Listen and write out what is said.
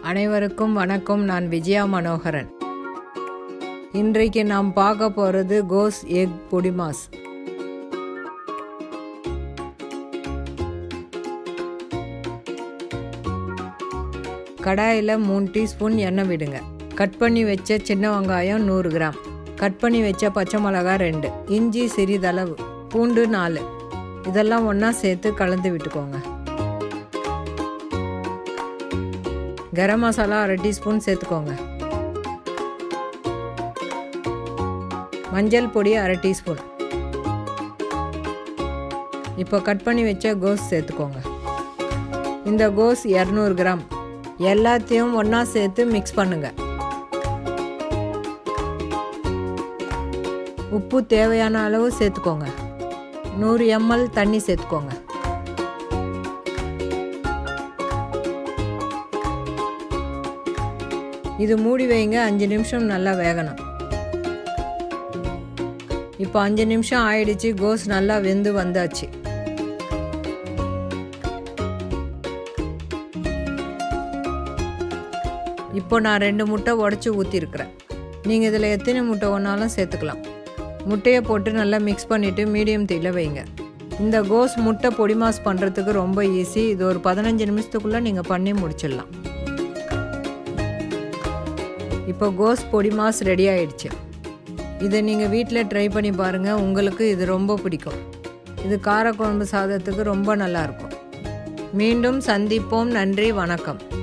அனைவருக்கும் வணக்கம் நான் விஜயா மனோகரன் இன்றைக்கு நாம் பார்க்க போகிறது கோஸ் எக் பொடிமாஸ் கடாயில் மூணு டீஸ்பூன் எண்ணெய் விடுங்க கட் பண்ணி வச்ச சின்ன வெங்காயம் நூறு கிராம் கட் பண்ணி வச்ச பச்சை மிளகாய் ரெண்டு இஞ்சி சிறிதளவு பூண்டு நாலு இதெல்லாம் ஒன்றா சேர்த்து கலந்து விட்டுக்கோங்க கரம் மசாலா அரை டீஸ்பூன் சேர்த்துக்கோங்க மஞ்சள் பொடி அரை டீஸ்பூன் இப்போ கட் பண்ணி வச்ச கோஸ் சேர்த்துக்கோங்க இந்த கோஸ் இரநூறு கிராம் எல்லாத்தையும் ஒன்றா சேர்த்து மிக்ஸ் பண்ணுங்க உப்பு தேவையான அளவு சேர்த்துக்கோங்க நூறு எம்எல் தண்ணி சேர்த்துக்கோங்க இது மூடி வைங்க அஞ்சு நிமிஷம் நல்லா வேகணும் இப்போ அஞ்சு நிமிஷம் ஆயிடுச்சு கோஸ் நல்லா வெந்து வந்தாச்சு இப்போ நான் ரெண்டு முட்டை உடச்சி ஊற்றிருக்கிறேன் நீங்கள் இதில் எத்தனை முட்டை ஒன்றாலும் சேர்த்துக்கலாம் முட்டையை போட்டு நல்லா மிக்ஸ் பண்ணிவிட்டு மீடியம் தீயில் வைங்க இந்த கோஸ் முட்டை பொடி மாஸ் பண்ணுறதுக்கு ரொம்ப ஈஸி இது ஒரு பதினஞ்சு நிமிஷத்துக்குள்ளே நீங்கள் பண்ணி முடிச்சிடலாம் இப்போ கோஸ் பொடி மாஸ் ரெடி ஆயிடுச்சு இதை நீங்கள் வீட்டில் ட்ரை பண்ணி பாருங்கள் உங்களுக்கு இது ரொம்ப பிடிக்கும் இது காரக்குழம்பு சாதத்துக்கு ரொம்ப நல்லாயிருக்கும் மீண்டும் சந்திப்போம் நன்றி வணக்கம்